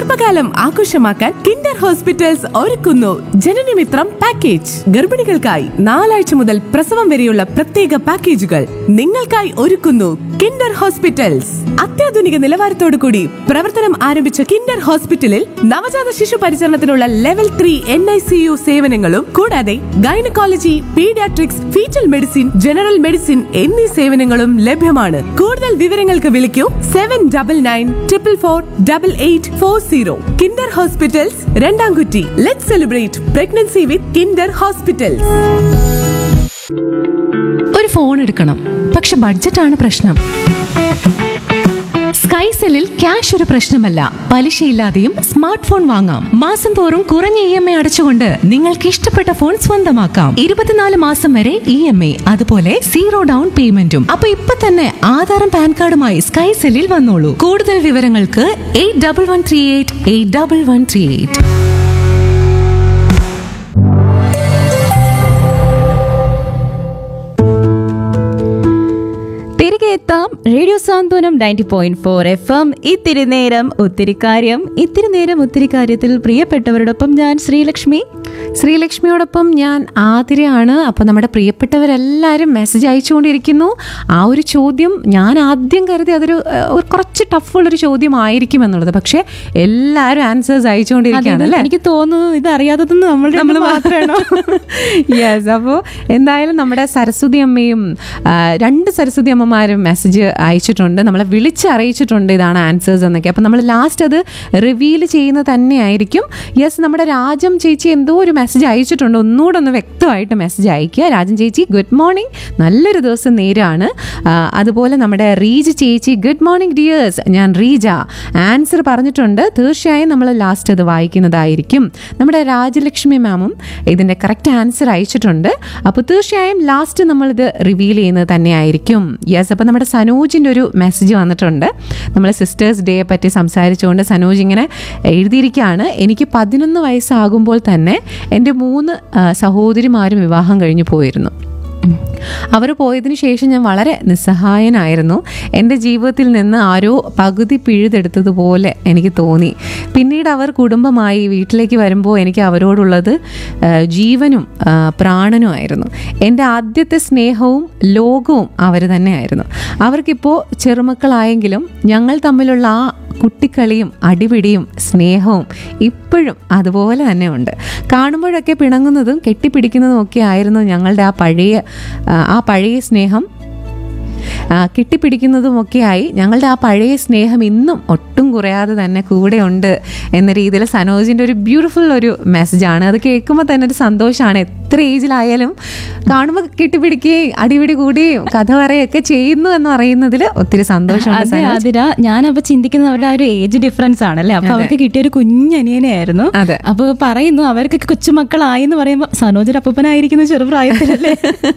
ഗർഭകാലം ആഘോഷമാക്കാൻ Kinder hospitals ഒരുക്കുന്നു ജനനമിത്രം പാക്കേജ് ഗർഭിണികൾക്കായി നാലാഴ്ച മുതൽ പ്രസവം വരെയുള്ള പ്രത്യേക പാക്കേജുകൾ നിങ്ങൾക്കായി ഒരുക്കുന്നു കിൻഡർ ഹോസ്പിറ്റൽസ് അത്യാധുനിക നിലവാരത്തോടു കൂടി പ്രവർത്തനം ആരംഭിച്ച കിൻഡർ ഹോസ്പിറ്റലിൽ നവജാത ശിശു പരിചരണത്തിനുള്ള level three N I C U സേവനങ്ങളും കൂടാതെ gynaecology paediatrics foetal medicine general medicine എന്നീ സേവനങ്ങളും ലഭ്യമാണ് കൂടുതൽ വിവരങ്ങൾക്ക് വിളിക്കൂ seven double nine triple four double eight four zero Kinder hospitals രണ്ടാംകുറ്റി let celebrate pregnancy with Kinder hospitals ഒരു ഫോൺ എടുക്കണം പക്ഷെ ബഡ്ജറ്റാണ് പ്രശ്നം സ്കൈസെല്ലിൽ ക്യാഷ് ഒരു പ്രശ്നമല്ല പലിശയില്ലാതെയും സ്മാർട്ട് ഫോൺ വാങ്ങാം മാസം തോറും കുറഞ്ഞ ഇ എം ഐ അടച്ചുകൊണ്ട് നിങ്ങൾക്ക് ഇഷ്ടപ്പെട്ട ഫോൺ സ്വന്തമാക്കാം ഇരുപത്തിനാല് മാസം വരെ ഇ എം ഐ അതുപോലെ സീറോ ഡൗൺ പേയ്മെന്റും അപ്പൊ ഇപ്പൊ തന്നെ ആധാറും പാൻ കാർഡുമായി സ്കൈസെല്ലിൽ വന്നോളൂ കൂടുതൽ വിവരങ്ങൾക്ക് eight double one three eight eight double one three eight തിരികെ എത്താം radio Santhwanam ninety point four F M ഇത്തിരി നേരം ഒത്തിരി കാര്യം ഇത്തിരി നേരം ഒത്തിരി കാര്യത്തിൽ പ്രിയപ്പെട്ടവരോടൊപ്പം ഞാൻ ശ്രീലക്ഷ്മി ശ്രീലക്ഷ്മിയോടൊപ്പം ഞാൻ ആതിരയാണ് അപ്പോൾ നമ്മുടെ പ്രിയപ്പെട്ടവരെല്ലാവരും മെസ്സേജ് അയച്ചുകൊണ്ടിരിക്കുന്നു ആ ഒരു ചോദ്യം ഞാൻ ആദ്യം കരുതി അതൊരു ഏഹ്, ഒരു കുറച്ച് ടഫുള്ളൊരു ചോദ്യമായിരിക്കും എന്നുള്ളത് പക്ഷേ എല്ലാവരും ആൻസേഴ്സ് അയച്ചുകൊണ്ടിരിക്കുകയാണ് അല്ലേ എനിക്ക് തോന്നുന്നു ഇത് അറിയാത്തതെന്ന് നമ്മൾ നമ്മൾ മാത്രമാണോ യെസ് അപ്പോൾ എന്തായാലും നമ്മുടെ സരസ്വതി അമ്മയും ആ, രണ്ട് സരസ്വതി അമ്മമാരും മെസ്സേജ് അയച്ചിട്ടുണ്ട് നമ്മളെ വിളിച്ച് അറിയിച്ചിട്ടുണ്ട് ഇതാണ് ആൻസേഴ്സ് എന്നൊക്കെ അപ്പോൾ നമ്മൾ ലാസ്റ്റ് അത് റിവീൽ ചെയ്യുന്നത് തന്നെയായിരിക്കും യെസ് നമ്മുടെ രാജം ചേച്ചി എന്തോ ഒരു മെസ്സേജ് അയച്ചിട്ടുണ്ട് ഒന്നുകൂടെ ഒന്ന് വ്യക്തമായിട്ട് മെസ്സേജ് അയക്കുക രാജൻ ചേച്ചി ഗുഡ് മോർണിംഗ് നല്ലൊരു ദിവസം നേരാണ് ആ, അതുപോലെ നമ്മുടെ റീജ ചേച്ചി ഗുഡ് മോർണിംഗ് ഡിയേഴ്സ് ഞാൻ റീജ ആൻസർ പറഞ്ഞിട്ടുണ്ട് തീർച്ചയായും നമ്മൾ ലാസ്റ്റ് അത് വായിക്കുന്നതായിരിക്കും നമ്മുടെ രാജലക്ഷ്മി മാമും ഇതിൻ്റെ കറക്റ്റ് ആൻസർ അയച്ചിട്ടുണ്ട് അപ്പോൾ തീർച്ചയായും ലാസ്റ്റ് നമ്മളിത് റിവീൽ ചെയ്യുന്നത് തന്നെയായിരിക്കും യെസ് അപ്പോൾ നമ്മുടെ സനോജിൻ്റെ ഒരു മെസ്സേജ് വന്നിട്ടുണ്ട് നമ്മൾ സിസ്റ്റേഴ്സ് ഡേയെ പറ്റി സംസാരിച്ചുകൊണ്ട് സനോജ് ഇങ്ങനെ എഴുതിയിരിക്കുകയാണ് എനിക്ക് പതിനൊന്ന് വയസ്സാകുമ്പോൾ തന്നെ എൻ്റെ മൂന്ന് ആ, സഹോദരിമാരും വിവാഹം കഴിഞ്ഞു പോയിരുന്നു അവർ പോയതിനു ശേഷം ഞാൻ വളരെ നിസ്സഹായനായിരുന്നു എൻ്റെ ജീവിതത്തിൽ നിന്ന് ആരോ പകുതി പിഴുതെടുത്തതുപോലെ എനിക്ക് തോന്നി പിന്നീട് അവർ കുടുംബമായി വീട്ടിലേക്ക് വരുമ്പോൾ എനിക്ക് അവരോടുള്ളത് ആ, ജീവനും ആ, പ്രാണനുമായിരുന്നു എൻ്റെ ആദ്യത്തെ സ്നേഹവും ലോകവും അവർ തന്നെയായിരുന്നു അവർക്കിപ്പോൾ ചെറുമക്കളായെങ്കിലും ഞങ്ങൾ തമ്മിലുള്ള ആ കുട്ടിക്കളിയും അടിപിടിയും സ്നേഹവും ഇപ്പോഴും അതുപോലെ തന്നെ ഉണ്ട് കാണുമ്പോഴൊക്കെ പിണങ്ങുന്നതും കെട്ടിപ്പിടിക്കുന്നതും ഒക്കെ ആയിരുന്നു ഞങ്ങളുടെ ആ പഴയ ആ, ആ പഴയ സ്നേഹം ആ, കെട്ടിപ്പിടിക്കുന്നതുമൊക്കെയായി ഞങ്ങളുടെ ആ പഴയ സ്നേഹം ഇന്നും ഒട്ടും കുറയാതെ തന്നെ കൂടെയുണ്ട് എന്ന രീതിയിൽ സനോജിൻ്റെ ഒരു ബ്യൂട്ടിഫുൾ ഒരു മെസ്സേജാണ് അത് കേൾക്കുമ്പോൾ തന്നെ ഒരു സന്തോഷമാണ് എത്ര ഏജിലായാലും കാണുമ്പോൾ കെട്ടിപ്പിടിക്കുകയും അടിപിടി കൂടുകയും കഥ പറയുകയൊക്കെ ചെയ്യുന്നു എന്ന് പറയുന്നതിൽ ഒത്തിരി സന്തോഷമുണ്ട് അതെ സനോജ് ആതിര ഞാനപ്പോ ചിന്തിക്കുന്നത് അവരുടെ ആ ഒരു ഏജ് ഡിഫറൻസ് ആണല്ലേ അപ്പൊ അവർക്ക് കിട്ടിയ ഒരു കുഞ്ഞനിയനായിരുന്നു അതെ. അപ്പൊ പറയുന്നു അവർക്കൊക്കെ കൊച്ചുമക്കളായി എന്ന് പറയുമ്പോ സനോജ് അപ്പനായിരിക്കുന്നു ചെറുപ്രായത്തിലല്ലേ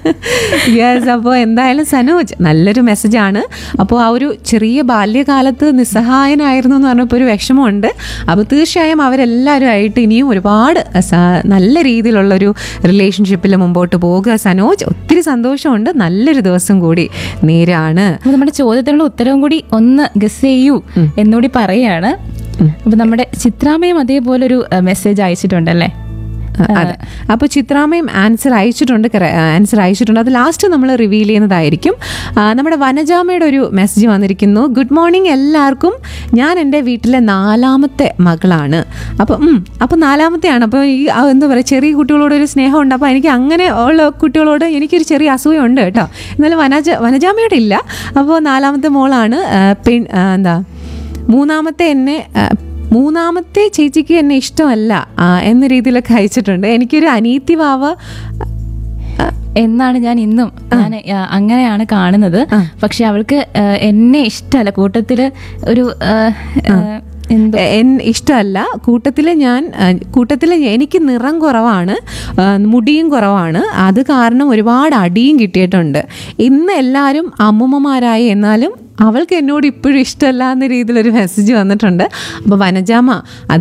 യെസ് അപ്പോൾ എന്തായാലും സനോജ് നല്ലൊരു മെസ്സേജാണ് അപ്പോൾ ആ ഒരു ചെറിയ ബാല്യകാലത്ത് നിസ്സഹായനായിരുന്നു എന്ന് പറഞ്ഞപ്പോൾ ഒരു വിഷമമുണ്ട് അപ്പോൾ തീർച്ചയായും അവരെല്ലാവരും ആയിട്ട് ഇനിയും ഒരുപാട് സ- നല്ല രീതിയിലുള്ളൊരു റിലേഷൻഷിപ്പിൽ മുമ്പോട്ട് പോകുക സനോജ് ഒത്തിരി സന്തോഷമുണ്ട് നല്ലൊരു ദിവസം കൂടി നേരാണ് അപ്പൊ നമ്മുടെ ചോദ്യത്തിനുള്ള ഉത്തരവും കൂടി ഒന്ന് ഗസ് ചെയ്യൂ എന്നുകൂടി പറയാണ് അപ്പൊ നമ്മുടെ ചിത്രാമയും അതേപോലെ ഒരു മെസ്സേജ് അയച്ചിട്ടുണ്ടല്ലേ അതെ അപ്പോൾ ചിത്രാമയും ആൻസർ അയച്ചിട്ടുണ്ട് ആൻസർ അയച്ചിട്ടുണ്ട് അത് ലാസ്റ്റ് നമ്മൾ റിവീൽ ചെയ്യുന്നതായിരിക്കും ആ, നമ്മുടെ വനജാമയുടെ ഒരു മെസ്സേജ് വന്നിരിക്കുന്നു ഗുഡ് മോർണിംഗ് എല്ലാവർക്കും ഞാൻ എൻ്റെ വീട്ടിലെ നാലാമത്തെ മകളാണ് അപ്പോൾ അപ്പോൾ നാലാമത്തെയാണ് അപ്പോൾ ഈ ആ, എന്താ പറയുക ചെറിയ കുട്ടികളോട് ഒരു സ്നേഹമുണ്ട് അപ്പോൾ എനിക്ക് അങ്ങനെ ഉള്ള കുട്ടികളോട് എനിക്കൊരു ചെറിയ അസൂയുണ്ട് കേട്ടോ എന്നാലും വനജ വനജാമയുടെ ഇല്ല അപ്പോൾ നാലാമത്തെ മോളാണ് ആ, പെൺ ആ, എന്താ മൂന്നാമത്തെ എന്നെ ആ, മൂന്നാമത്തെ ചേച്ചിക്ക് എന്നെ ഇഷ്ടമല്ല ആ, എന്ന രീതിയിലൊക്കെ അയച്ചിട്ടുണ്ട് എനിക്കൊരു അനീതി വാവ എന്നാണ് ഞാൻ ഇന്നും ഞാൻ ആ, അങ്ങനെയാണ് കാണുന്നത് പക്ഷെ അവൾക്ക് ആ, എന്നെ ഇഷ്ടമല്ല കൂട്ടത്തില് ഒരു ആ, ആ, എന്തോ എൻ ഇഷ്ടമല്ല കൂട്ടത്തിൽ ഞാൻ കൂട്ടത്തിൽ എനിക്ക് നിറം കുറവാണ് ആ, മുടിയും കുറവാണ് അത് കാരണം ഒരുപാട് അടിയും കിട്ടിയിട്ടുണ്ട് ഇന്ന് എല്ലാവരും അമ്മുമ്മമാരായി എന്നാലും അവൾക്ക് എന്നോട് ഇപ്പോഴും ഇഷ്ടമല്ല എന്ന രീതിയിലൊരു മെസ്സേജ് വന്നിട്ടുണ്ട് അപ്പോൾ വനജാമ അത്